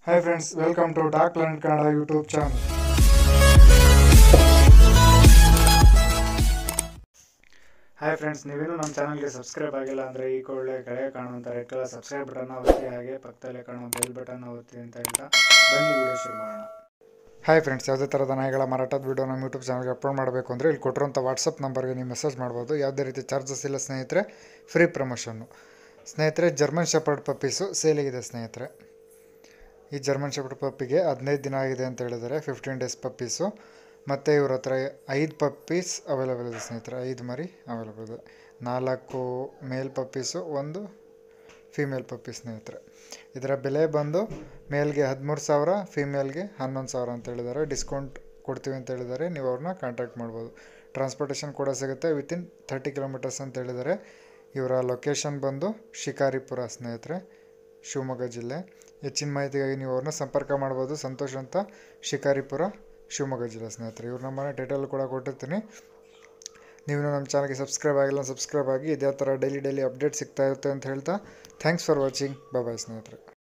hi friends welcome to dog planet Kannada YouTube channel hi friends ನೀವೇನು ನಮ್ಮ ಚಾನಲ್ಗೆ subscribe ಆಗಿಲ್ಲ ಅಂದರೆ ಈ ಕೂಡಲೇ ಕೆಳಗೆ ಕಾಣುವಂಥ ರೆಡ್ ಕಲರ್ ಸಬ್ಸ್ಕ್ರೈಬ್ ಬಟನ್ನ ಒತ್ತಿ ಹಾಗೆ ಪಕ್ಕದಲ್ಲೇ ಕಾಣುವ ಬೆಲ್ ಬಟನ್ನ ಒತ್ತಿ ಅಂತ ಹೇಳ್ತಾ ಬನ್ನಿ ವಿಡಿಯೋ ಶುರು ಮಾಡೋಣ ಹಾಯ್ ಫ್ರೆಂಡ್ಸ್ ಯಾವುದೇ ಥರದ ನಾಯಿಗಳ ಮಾರಾಟದ ವಿಡಿಯೋ ನಮ್ಮ ಯೂಟ್ಯೂಬ್ ಚಾನಲ್ಗೆ ಅಪ್ಲೋಡ್ ಮಾಡಬೇಕು ಅಂದರೆ ಇಲ್ಲಿ ಕೊಟ್ಟಿರೋಂಥ ವಾಟ್ಸಪ್ ನಂಬರ್ಗೆ ನೀವು ಮೆಸೇಜ್ ಮಾಡ್ಬೋದು ಯಾವುದೇ ರೀತಿ ಚಾರ್ಜಸ್ ಇಲ್ಲ ಸ್ನೇಹಿತರೆ ಫ್ರೀ ಪ್ರಮೋಷನ್ನು ಸ್ನೇಹಿತರೆ ಜರ್ಮನ್ ಶೆಪರ್ಡ್ ಪಪ್ಪೀಸು ಸೇಲಿಗಿದೆ ಸ್ನೇಹಿತರೆ ಈ ಜರ್ಮನ್ ಶೆಪರ್ಡ್ ಪಪ್ಪಿಗೆ ಹದಿನೈದು ದಿನ ಆಗಿದೆ ಅಂತ ಹೇಳಿದ್ದಾರೆ ಫಿಫ್ಟೀನ್ ಡೇಸ್ ಪಪ್ಪೀಸು ಮತ್ತು ಇವ್ರ ಹತ್ರ ಐದು ಪಪ್ಪೀಸ್ ಅವೈಲೇಬಲ್ ಇದೆ ಸ್ನೇಹಿತರೆ ಐದು ಮರಿ ಅವೈಲೇಬಲ್ ಇದೆ ನಾಲ್ಕು ಮೇಲ್ ಪಪ್ಪೀಸು ಒಂದು ಫೀಮೇಲ್ ಪಪ್ಪಿ ಸ್ನೇಹಿತರೆ ಇದರ ಬೆಲೆ ಬಂದು ಮೇಲ್ಗೆ ಹದಿಮೂರು ಸಾವಿರ ಫೀಮೇಲ್ಗೆ ಹನ್ನೊಂದು ಸಾವಿರ ಅಂತ ಹೇಳಿದ್ದಾರೆ ಡಿಸ್ಕೌಂಟ್ ಕೊಡ್ತೀವಿ ಅಂತ ಹೇಳಿದ್ದಾರೆ ನೀವು ಅವ್ರನ್ನ ಕಾಂಟ್ಯಾಕ್ಟ್ ಮಾಡ್ಬೋದು ಟ್ರಾನ್ಸ್ಪೋರ್ಟೇಷನ್ ಕೂಡ ಸಿಗುತ್ತೆ ವಿತಿನ್ ತರ್ಟಿ ಕಿಲೋಮೀಟರ್ಸ್ ಅಂತ ಹೇಳಿದ್ದಾರೆ ಇವರ ಲೊಕೇಶನ್ ಬಂದು ಶಿಕಾರಿಪುರ ಸ್ನೇಹಿತರೆ ಶಿವಮೊಗ್ಗ ಜಿಲ್ಲೆ ಹೆಚ್ಚಿನ ಮಾಹಿತಿಗಾಗಿ ನೀವು ಅವ್ರನ್ನ ಸಂಪರ್ಕ ಮಾಡ್ಬೋದು ಸಂತೋಷ್ ಅಂತ ಶಿಕಾರಿಪುರ ಶಿವಮೊಗ್ಗ ಜಿಲ್ಲೆ ಸ್ನೇಹಿತರೆ ಇವ್ರ ನಂಬರ್ನ ಡೀಟೇಲ್ ಕೂಡ ಕೊಟ್ಟಿರ್ತೀನಿ ನೀವು ನಮ್ಮ ಚಾನಲ್ಗೆ ಸಬ್ಸ್ಕ್ರೈಬ್ ಆಗಿಲ್ಲ ಸಬ್ಸ್ಕ್ರೈಬ್ ಆಗಿ ಇದೇ ಥರ ಡೈಲಿ ಡೈಲಿ ಅಪ್ಡೇಟ್ ಸಿಗ್ತಾ ಇರುತ್ತೆ ಅಂತ ಹೇಳ್ತಾ ಥ್ಯಾಂಕ್ಸ್ ಫಾರ್ ವಾಚಿಂಗ್ ಬಾಯ್ ಸ್ನೇಹಿತರೆ